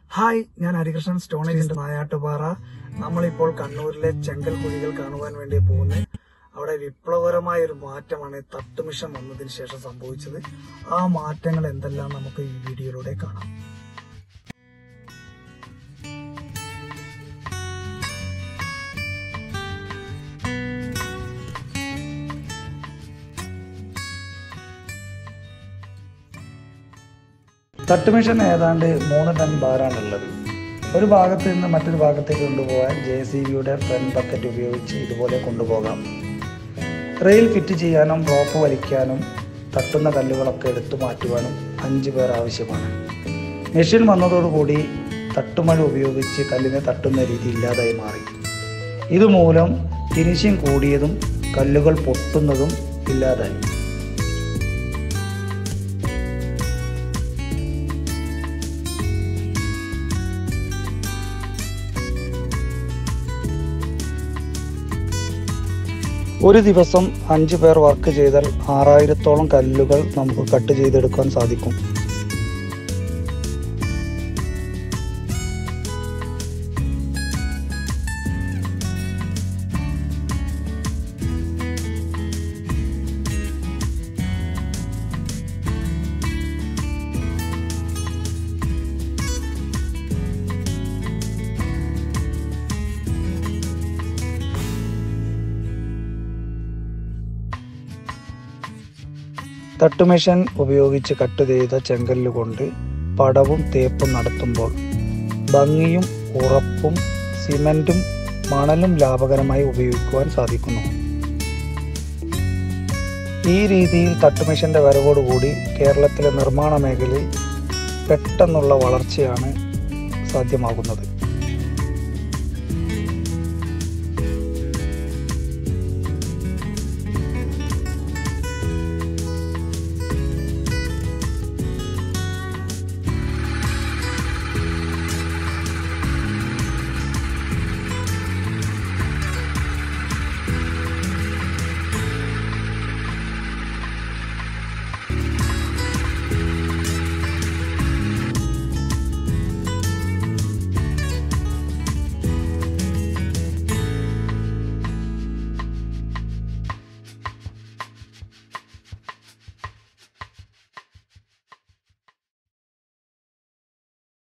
hi ഞാൻ ഹരികൃഷ്ണൻ സ്റ്റോണേജിന്റെ നായാട്ടുപാറ നമ്മളിപ്പോൾ കണ്ണൂരിലെ ചെങ്കൽ കുഴികൾ കാണുവാൻ വേണ്ടി പോകുന്നത് അവിടെ വിപ്ലവകരമായ ഒരു മാറ്റമാണ് തട്ടുമിഷൻ വന്നതിന് ശേഷം സംഭവിച്ചത് ആ മാറ്റങ്ങൾ എന്തെല്ലാം നമുക്ക് ഈ വീഡിയോയിലൂടെ കാണാം തട്ടുമിഷൻ ഏതാണ്ട് മൂന്ന് ടൺ ഭാരമാണുള്ളത് ഒരു ഭാഗത്ത് നിന്ന് മറ്റൊരു ഭാഗത്തേക്ക് കൊണ്ടുപോകാൻ ജെ സി ബിയുടെ ഫ്രണ്ട് ബക്കറ്റ് ഉപയോഗിച്ച് ഇതുപോലെ കൊണ്ടുപോകാം റെയിൽ ഫിറ്റ് ചെയ്യാനും റോപ്പ് വലിക്കാനും തട്ടുന്ന കല്ലുകളൊക്കെ എടുത്തു മാറ്റുവാനും അഞ്ച് പേർ ആവശ്യമാണ് മെഷീൻ വന്നതോടുകൂടി തട്ടുമഴ ഉപയോഗിച്ച് കല്ലിനെ തട്ടുന്ന രീതി ഇല്ലാതായി മാറി ഇതുമൂലം ഫിനിഷിംഗ് കൂടിയതും കല്ലുകൾ പൊട്ടുന്നതും ഇല്ലാതായി ഒരു ദിവസം അഞ്ച് പേർ വർക്ക് ചെയ്താൽ ആറായിരത്തോളം കല്ലുകൾ നമുക്ക് കട്ട് ചെയ്തെടുക്കാൻ സാധിക്കും തട്ടുമെഷൻ ഉപയോഗിച്ച് കട്ട് ചെയ്ത ചെങ്കല്ല് കൊണ്ട് പടവും തേപ്പും നടത്തുമ്പോൾ ഭംഗിയും ഉറപ്പും സിമന്റും മണലും ലാഭകരമായി ഉപയോഗിക്കുവാൻ സാധിക്കുന്നു ഈ രീതിയിൽ തട്ടുമെഷന്റെ വരവോടുകൂടി കേരളത്തിലെ നിർമ്മാണ മേഖലയിൽ പെട്ടെന്നുള്ള വളർച്ചയാണ് സാധ്യമാകുന്നത്